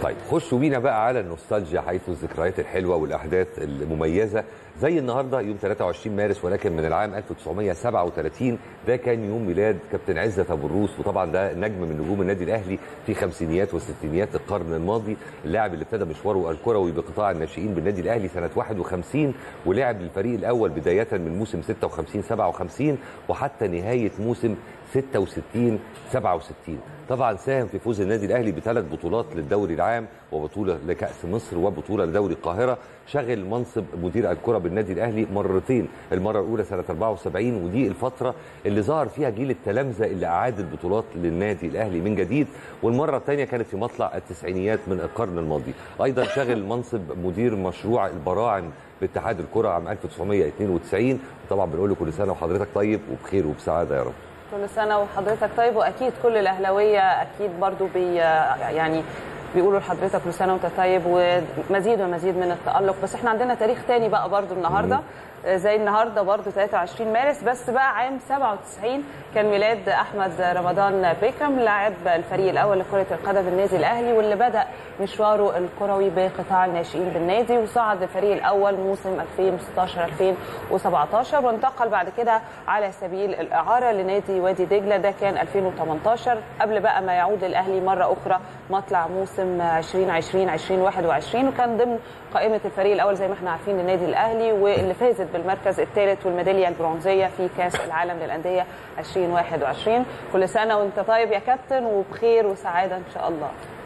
طيب خشوا بينا بقى على النوستالجيا حيث الذكريات الحلوه والاحداث المميزه زي النهارده يوم 23 مارس ولكن من العام 1937 ده كان يوم ميلاد كابتن عزت ابو الروس وطبعا ده نجم من نجوم النادي الاهلي في خمسينيات وستينيات القرن الماضي اللاعب اللي ابتدى مشواره الكروي بقطاع الناشئين بالنادي الاهلي سنه 51 ولعب للفريق الاول بدايه من موسم 56 57 وحتى نهايه موسم 66 67 طبعا ساهم في فوز النادي الاهلي بثلاث بطولات للدوري العام وبطوله لكاس مصر وبطوله لدوري القاهره شغل منصب مدير الكره بالنادي الاهلي مرتين المره الاولى سنه 74 ودي الفتره اللي ظهر فيها جيل التلامذه اللي اعاد البطولات للنادي الاهلي من جديد والمره الثانيه كانت في مطلع التسعينيات من القرن الماضي ايضا شغل منصب مدير مشروع البراعم باتحاد الكره عام 1992 وطبعا بنقول له كل سنه وحضرتك طيب وبخير وبسعاده يا رب كل سنه وحضرتك طيب واكيد كل الاهلاويه اكيد برضو بي يعني بيقولوا لحضرتك كل سنه وانت طيب ومزيد ومزيد من التالق بس احنا عندنا تاريخ تاني بقى برضو النهارده زي النهارده برضو 23 مارس بس بقى عام 97 كان ميلاد احمد رمضان بيكرم لاعب الفريق الاول لكره القدم بالنادي الاهلي واللي بدا مشواره الكروي بقطاع الناشئين بالنادي وصعد الفريق الاول موسم 2016 2017 وانتقل بعد كده على سبيل الاعاره لنادي وادي دجله ده كان 2018 قبل بقى ما يعود الاهلي مره اخرى مطلع موسم 2020 2021 وكان ضمن قائمه الفريق الاول زي ما احنا عارفين للنادي الاهلي واللي فازت بالمركز الثالث والميداليه البرونزيه في كاس العالم للانديه 2021 كل سنه وانت طيب يا كابتن وبخير وسعاده ان شاء الله